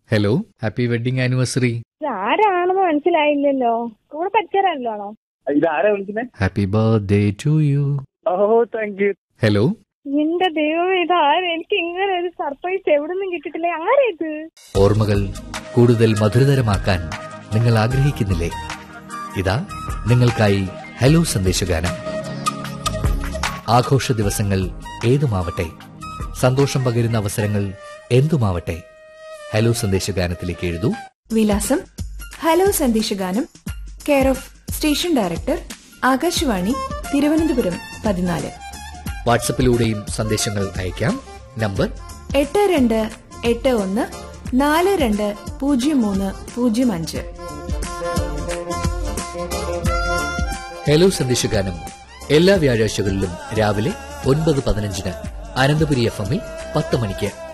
hello happy wedding anniversary ഇത് ആരാണെന്ന് മനസ്സിലായില്ലല്ലോ കൂടെ പഠിച്ചവരാണല്ലോ ഇതാരാ വിളിക്കുന്നേ happy birthday to you oh thank you hello എന്റെ ദൈവം ഇത് ആര് എനിക്ക് ഇങ്ങനെ ഒരു സർപ്രൈസ് എവിടെ നിന്നും കിട്ടിയിട്ടില്ല ആരാ ഇത് ഓർമ്മകൾ കൂടുതൽ മധുരതരമാക്കാൻ നിങ്ങൾ ആഗ്രഹിക്കുന്നില്ലേ ഇതാ നിങ്ങൾക്കായി ഹലോ സന്ദേശഗാനം ആഘോഷ ദിവസങ്ങൾ ഏതുമാവട്ടെ സന്തോഷം പകരുന്ന അവസരങ്ങൾ എന്തുമാവട്ടെ ഹലോ സന്ദേശഗാനത്തിലേക്ക് എഴുതൂ വിലാസം ഹലോ സന്ദേശഗാനം care of station director Akashvani Thiruvananthapuram പതിനാല് വാട്സപ്പിലൂടെയും സന്ദേശങ്ങൾ അയക്കാം നമ്പർ എട്ട് രണ്ട് എട്ട് ഒന്ന് നാല് രണ്ട് പൂജ്യം മൂന്ന് പൂജ്യം അഞ്ച് ഹലോ സന്ദേശഗാനം എല്ലാ വ്യാഴാഴ്ചകളിലും രാവിലെ ഒൻപത് പതിനഞ്ചിന് അനന്തപുരി എഫ് എമ്മിൽ പത്ത് മണിക്ക്